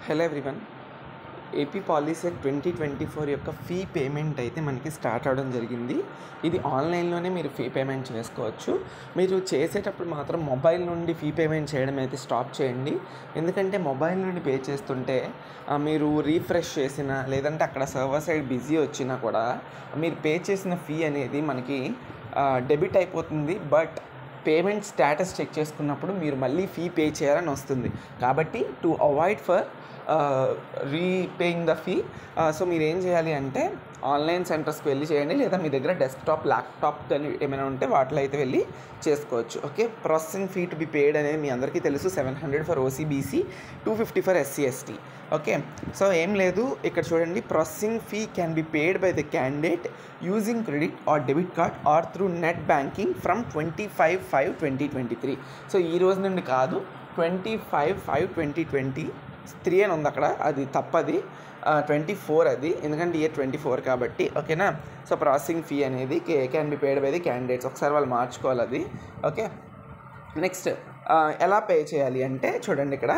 hello everyone AP POLYCET twenty twenty four యొక్క fee payment అయితే మనకి స్టార్ట్ అవడం జరిగింది ఇది ఆన్లైన్లోనే మీరు ఫీ పేమెంట్ చేసుకోవచ్చు మీరు చేసేటప్పుడు మాత్రం మొబైల్ నుండి ఫీ పేమెంట్ చేయడం అయితే స్టాప్ చేయండి ఎందుకంటే మొబైల్ నుండి పే చేస్తుంటే ఆ, మీరు రీఫ్రెష్ చేసిన లేదంటే అక్కడ సర్వర్ సైడ్ బిజీ వచ్చినా కూడా మీరు పే చేసిన ఫీ అనేది మనకి డెబిట్ అయిపోతుంది బట్ పేమెంట్ స్టేటస్ చెక్ చేసుకున్నప్పుడు మీరు మళ్ళీ ఫీ పే చేయాలని వస్తుంది కాబట్టి to avoid for repaying the fee so మీరు ఏం చేయాలి అంటే ఆన్లైన్ సెంటర్స్కి వెళ్ళి చేయండి లేదా మీ దగ్గర డెస్క్టాప్ ల్యాప్టాప్ కానీ ఏమైనా ఉంటే వాటిలో అయితే వెళ్ళి చేసుకోవచ్చు okay processing fee to be paid అనేది మీ అందరికీ తెలుసు seven hundred for OC BC two fifty for SC ST okay so ఏం లేదు ఇక్కడ చూడండి processing fee can be paid by the candidate using credit or debit card or through net banking from twenty five five twenty twenty three so ఈ రోజు నుండి కాదు twenty five five twenty twenty three అని ఉంది అక్కడ అది తప్పది twenty four అది ఎందుకంటే ఇయర్ ట్వంటీ ఫోర్ కాబట్టి ఓకేనా సో ప్రాసెసింగ్ ఫీ అనేది కే can be paid by the candidates ఒకసారి వాళ్ళు మార్చుకోవాలి అది ఓకే నెక్స్ట్ ఎలా పే చేయాలి అంటే చూడండి ఇక్కడ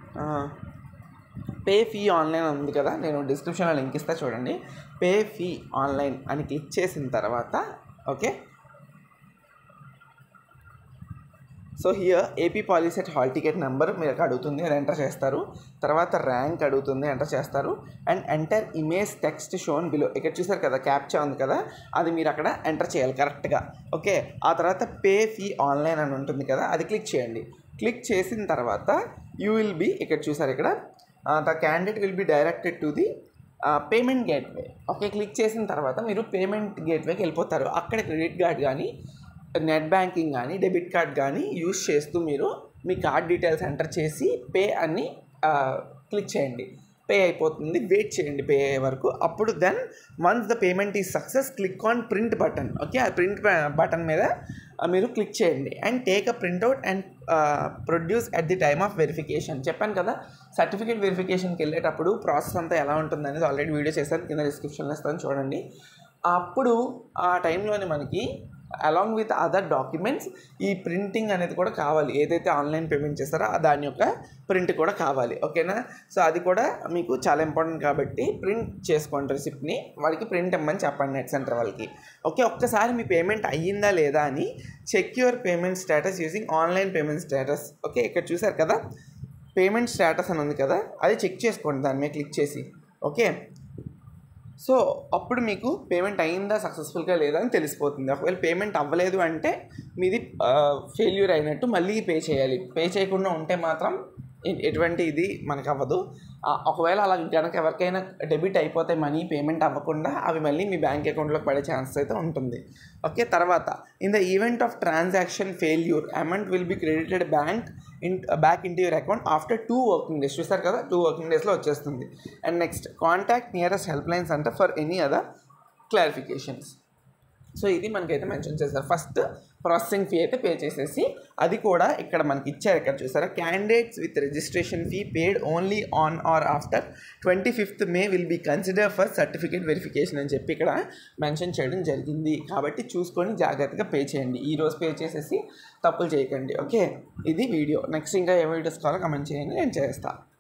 పే ఫీ ఆన్లైన్ ఉంది కదా నేను డిస్క్రిప్షన్లో లింక్ ఇస్తా చూడండి పే ఫీ ఆన్లైన్ అని క్లిక్ చేసిన తర్వాత okay so here AP POLYCET hall ticket number మీరు అడుగుతుంది అది ఎంటర్ చేస్తారు తర్వాత ర్యాంక్ అడుగుతుంది ఎంటర్ చేస్తారు and enter image text shown below ఇక్కడ చూసారు కదా క్యాప్చా ఉంది కదా అది మీరు అక్కడ ఎంటర్ చేయాలి కరెక్ట్గా ఓకే ఆ తర్వాత పే ఫీ ఆన్లైన్ అని ఉంటుంది కదా అది క్లిక్ చేయండి క్లిక్ చేసిన తర్వాత యూ విల్ బి ఇక్కడ చూసారు ఇక్కడ the candidate will be directed to the payment gateway okay click చేసిన తర్వాత మీరు పేమెంట్ గేట్వేకి వెళ్ళిపోతారు అక్కడ క్రెడిట్ కార్డ్ కానీ నెట్ బ్యాంకింగ్ కానీ డెబిట్ కార్డ్ కానీ యూస్ చేస్తూ మీరు మీ కార్డ్ డీటెయిల్స్ ఎంటర్ చేసి పే అని క్లిక్ చేయండి పే అయిపోతుంది వెయిట్ చేయండి పే అయ్యే వరకు అప్పుడు then once the payment is success click on print button okay ఆ ప్రింట్ బటన్ మీద ఆ, మీరు క్లిక్ చేయండి and take a printout and produce at the time of verification చెప్పాను కదా సర్టిఫికేట్ వెరిఫికేషన్కి వెళ్ళేటప్పుడు ప్రాసెస్ అంతా ఎలా ఉంటుంది అనేది ఆల్రెడీ వీడియో చేశాను కింద డిస్క్రిప్షన్లో ఇస్తాను చూడండి అప్పుడు ఆ టైంలోనే మనకి అలాంగ్ విత్ అదర్ డాక్యుమెంట్స్ ఈ ప్రింటింగ్ అనేది కూడా కావాలి ఏదైతే ఆన్లైన్ పేమెంట్ చేస్తారో ఆ దాని యొక్క ప్రింట్ కూడా కావాలి ఓకేనా సో అది కూడా మీకు చాలా ఇంపార్టెంట్ కాబట్టి ప్రింట్ చేసుకోండి రిసిప్ట్ని వాళ్ళకి ప్రింట్ ఇమ్మని చెప్పండి నెట్ సెంటర్ వాళ్ళకి ఓకే ఒక్కసారి మీ పేమెంట్ అయ్యిందా లేదా అని check your payment status using online payment status okay ఇక్కడ చూసారు కదా పేమెంట్ స్టేటస్ అని ఉంది కదా అది చెక్ చేసుకోండి దాని మీద క్లిక్ చేసి ఓకే సో అప్పుడు మీకు పేమెంట్ అయిందా సక్సెస్ఫుల్గా లేదా అని తెలిసిపోతుంది ఒకవేళ పేమెంట్ అవ్వలేదు అంటే మీది ఫెయిల్యూర్ అయినట్టు మళ్ళీ పే చేయాలి పే చేయకుండా ఉంటే మాత్రం ఎ- ఎటువంటి ఇది మనకు అవ్వదు ఆ, ఒకవేళ అలా కనుక ఎవరికైనా డెబిట్ అయిపోతే మనీ పేమెంట్ అవ్వకుండా అవి మళ్ళీ మీ బ్యాంక్ అకౌంట్లోకి పడే ఛాన్సెస్ అయితే ఉంటుంది ఓకే తర్వాత in the event of transaction failure amount will be credited bank in back in your account after two working days చూస్తారు కదా టూ వర్కింగ్ డేస్లో వచ్చేస్తుంది and next contact nearest help line centre for any other clarifications so ఇది మనకైతే mention చేశారు first processing fee అయితే pay చేసేసి అది కూడా ఇక్కడ మనకి ఇచ్చారు ఇక్కడ చూసారా candidates with registration fee paid only on or after twenty fifth May will be consider for certificate verification అని చెప్పి ఇక్కడ మెన్షన్ చేయడం జరిగింది కాబట్టి చూసుకొని జాగ్రత్తగా పే చేయండి ఈ రోజు పే చేసేసి తప్పులు చేయకండి ఓకే ఇది వీడియో నెక్స్ట్ ఇంకా ఏ వీడియోస్ కావాలో కమెంట్ చేయండి నేను చేస్తాను